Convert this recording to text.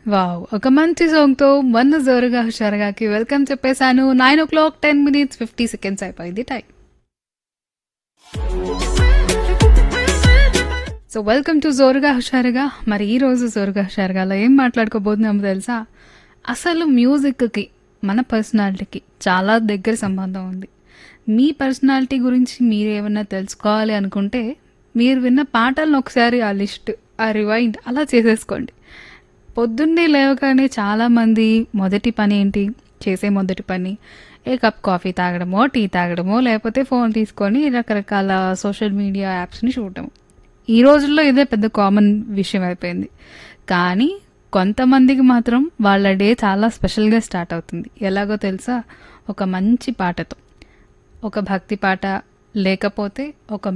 Wow! ఒక మంచి సాంగ్‌తో మొన్న జోరుగా హుషారుగాకి వెల్కమ్ చెప్పేసాను. 9:00 10 మినిట్స్ 50 సెకండ్స్ అయిపోయింది టైం. సో, వెల్కమ్ టు జోరుగా హుషారుగా. మరి ఈ రోజు జోరుగా హుషారుగాలో ఏం మాట్లాడుకోబోతున్నామో తెలుసా? అసలు మ్యూజిక్‌కి, మన పర్సనాలిటీకి చాలా దగ్గర సంబంధం ఉంది. మీ పర్సనాలిటీ గురించి మీరేమన్నా తెలుసుకోవాలి అనుకుంటే, మీరు విన్న పాటలను ఒకసారి ఆ లిస్ట్, ఆ రివైండ్ అలా చేసేసుకోండి. పొద్దున్నే లేవగానే చాలామంది మొదటి పనేంటి? చేసే మొదటి పని ఏ కప్ కాఫీ తాగడమో, టీ తాగడమో, లేకపోతే ఫోన్ తీసుకొని రకరకాల సోషల్ మీడియా యాప్స్‌ని చూడటం. ఈ రోజుల్లో ఇదే పెద్ద కామన్ విషయం అయిపోయింది. కానీ కొంతమందికి మాత్రం వాళ్ళ డే చాలా స్పెషల్‌గా స్టార్ట్ అవుతుంది. ఎలాగో తెలుసా? ఒక మంచి పాటతో. ఒక భక్తి పాట, లేకపోతే ఒక